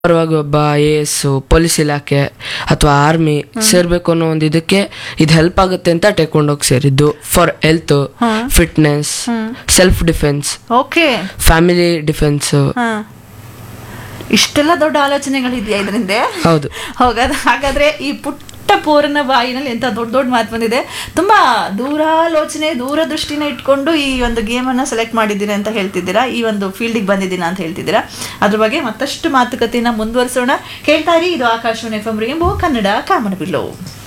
ಪರವಾಗಿ ಒಬ್ಬ I A S police ಇಲಾಖೆ ಅಥವಾ ಆರ್ಮಿ ಸೇರ್ಬೇಕು ಅನ್ನೋ ಒಂದು ಇದಕ್ಕೆ ಇದು ಹೆಲ್ಪ್ ಆಗುತ್ತೆ ಅಂತ ಟೇಕೊಂಡೋಗಿ ಸೇರಿದ್ದು for health fitness self defence okay family defence ಹಾ ಇಷ್ಟೆಲ್ಲ ದೊಡ್ಡ ಆಲೋಚನೆಗಳಿದೆಯಾ ಇದರಿಂದ ಹೌದು ಹೋಗದ ಹಾಗಾದ್ರೆ ಈ ಪುಟ್ಟ ಪೋರನ ಬಾಯಿನಲ್ಲಿ ಎಂತ ದೊಡ್ಡ ದೊಡ್ಡ ಮಾತು ಬಂದಿದೆ ತುಂಬಾ ದೂರಾಲೋಚನೆ ದೂರದೃಷ್ಟಿನ ಇಟ್ಕೊಂಡು ಈ ಒಂದು ಗೇಮ್ ಅನ್ನ ಸೆಲೆಕ್ಟ್ ಮಾಡಿದ್ದೀರಾ ಅಂತ ಹೇಳ್ತಿದ್ದೀರಾ ಈ ಒಂದು ಫೀಲ್ಡಿಗೆ ಬಂದಿದ್ದೀರಾ ಅಂತ ಹೇಳ್ತಿದ್ದೀರಾ ಅದ್ರ ಬಗ್ಗೆ ಮತ್ತಷ್ಟು ಮಾತುಕತೆಯನ್ನ ಮುಂದುವರಿಸೋಣ ಕೇಳ್ತಾ ಇರಿ ಇದು Akashvani F M rainbow Kannada ಕಾಮನಬಿಲ್ಲು